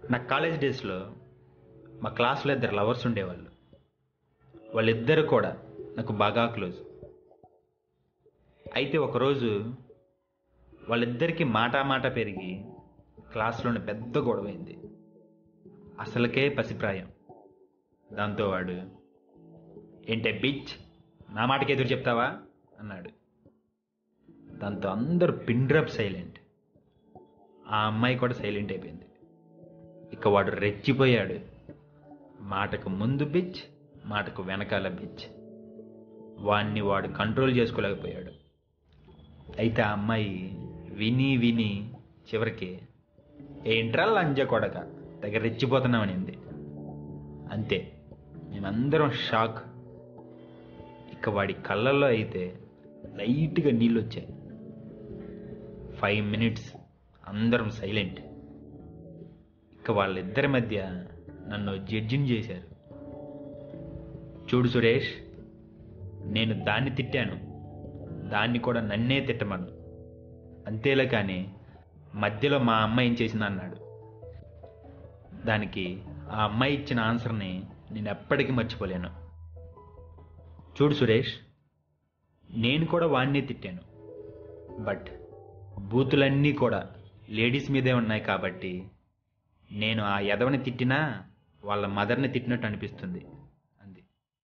నా కాలేజ్ డేస్లో మా క్లాస్లో ఇద్దరు లవర్స్ ఉండేవాళ్ళు వాళ్ళిద్దరు కూడా నాకు బాగా క్లోజ్ అయితే ఒకరోజు వాళ్ళిద్దరికీ మాట మాట పెరిగి క్లాస్లోని పెద్ద గొడవైంది అసలుకే పసిప్రాయం దాంతో వాడు ఏంటే బిచ్ నా మాటకి ఎదురు చెప్తావా అన్నాడు దాంతో అందరూ పిన్ డ్రాప్ సైలెంట్ ఆ అమ్మాయి కూడా సైలెంట్ అయిపోయింది ఇక వాడు రెచ్చిపోయాడు మాటకు ముందు బిచ్ మాటకు వెనకాల బిచ్ వాణ్ణి వాడు కంట్రోల్ చేసుకోలేకపోయాడు అయితే ఆ అమ్మాయి విని విని చివరికి ఏంట్రా లంజ కొడక తెగ రెచ్చిపోతున్నామనింది అంతే మేమందరం షాక్ ఇక వాడి కళ్ళల్లో అయితే లైట్గా నీళ్ళు వచ్చాయి ఫైవ్ మినిట్స్ అందరం సైలెంట్ ఇక వాళ్ళిద్దరి మధ్య నన్ను జడ్జిని చేశారు చూడు సురేష్ నేను దాన్ని తిట్టాను దాన్ని కూడా నన్నే తిట్టమను అంతేలే కానీ మధ్యలో మా అమ్మాయి ఏం చేసింది అన్నాడు దానికి ఆ అమ్మాయి ఇచ్చిన ఆన్సర్ని నేను ఎప్పటికీ మర్చిపోలేను చూడు సురేష్ నేను కూడా వాడిని తిట్టాను బట్ బూతులన్నీ కూడా లేడీస్ మీదే ఉన్నాయి కాబట్టి నేను ఆ ఎదవని తిట్టినా వాళ్ళ మదర్ని తిట్టినట్టు అనిపిస్తుంది అంది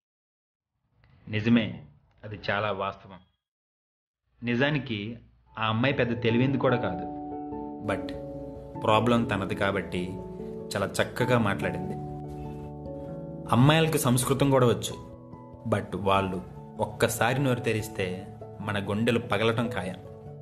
నిజమే అది చాలా వాస్తవం నిజానికి ఆ అమ్మాయి పెద్ద తెలివింది కూడా కాదు బట్ ప్రాబ్లం తనది కాబట్టి చాలా చక్కగా మాట్లాడింది అమ్మాయిలకి సంస్కృతం కూడా వచ్చు బట్ వాళ్ళు ఒక్కసారి నోరు తెరిస్తే మన గుండెలు పగలటం ఖాయం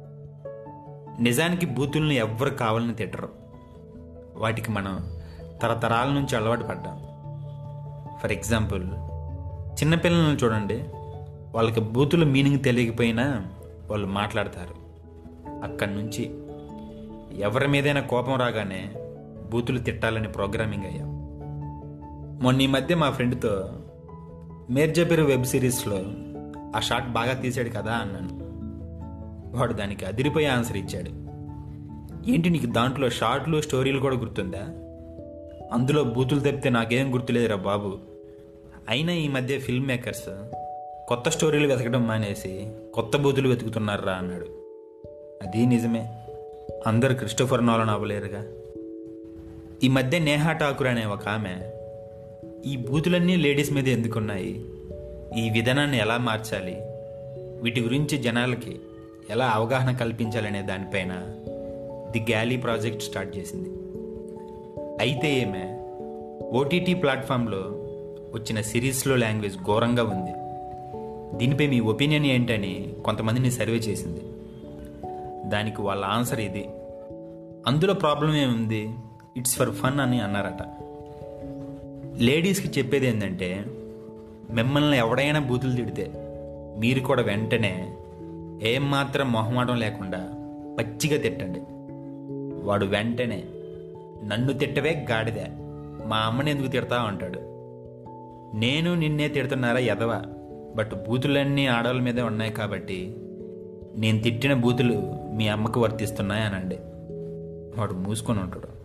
నిజానికి బూతుల్ని ఎవ్వరు కావాలని తిట్టరు వాటికి మనం తరతరాల నుంచి అలవాటు పడ్డాం ఫర్ ఎగ్జాంపుల్ చిన్నపిల్లలను చూడండి వాళ్ళకి బూతుల మీనింగ్ తెలియకపోయినా వాళ్ళు మాట్లాడతారు అక్కడి నుంచి ఎవరి మీదైనా కోపం రాగానే బూతులు తిట్టాలని ప్రోగ్రామింగ్ అయ్యాం మొన్న ఈ మధ్య మా ఫ్రెండ్తో మేర్జబిర్ వెబ్ సిరీస్లో ఆ షాట్ బాగా తీశాడు కదా అన్నాను వాడు దానికి అదిరిపోయే ఆన్సర్ ఇచ్చాడు ఏంటి నీకు దాంట్లో షార్ట్లు స్టోరీలు కూడా గుర్తుందా అందులో బూతులు తెప్పితే నాకేం గుర్తులేదురా బాబు అయినా ఈ మధ్య ఫిల్మ్ మేకర్స్ కొత్త స్టోరీలు వెతకడం మానేసి కొత్త బూతులు వెతుకుతున్నారా అన్నాడు అది నిజమే అందరు క్రిస్టోఫర్ నోలన్ అవ్వలేరుగా ఈ మధ్య నేహా ఠాకూర్ అనే ఒక ఆమె ఈ బూతులన్నీ లేడీస్ మీద ఎందుకున్నాయి ఈ విధానాన్ని ఎలా మార్చాలి వీటి గురించి జనాలకి ఎలా అవగాహన కల్పించాలనే దానిపైన ది గ్యాలీ ప్రాజెక్ట్ స్టార్ట్ చేసింది అయితే ఏమే ఓటీటీ ప్లాట్ఫామ్లో వచ్చిన సిరీస్లో లాంగ్వేజ్ ఘోరంగా ఉంది దీనిపై మీ ఒపీనియన్ ఏంటని కొంతమందిని సర్వే చేసింది దానికి వాళ్ళ ఆన్సర్ ఇది అందులో ప్రాబ్లం ఏముంది ఇట్స్ ఫర్ ఫన్ అని అన్నారట లేడీస్కి చెప్పేది ఏంటంటే మిమ్మల్ని ఎవడైనా బూతులు తిడితే మీరు కూడా వెంటనే ఏం మాత్రం మొహమాటం లేకుండా పచ్చిగా తిట్టండి వాడు వెంటనే నన్ను తిట్టవే గాడిద మా అమ్మని ఎందుకు తిడతా అంటాడు నేను నిన్నే తిడుతున్నారా ఎదవ బట్ బూతులన్నీ ఆడవాళ్ళ మీదే ఉన్నాయి కాబట్టి నేను తిట్టిన బూతులు మీ అమ్మకు వర్తిస్తున్నాయి అనండి వాడు మూసుకొని ఉంటాడు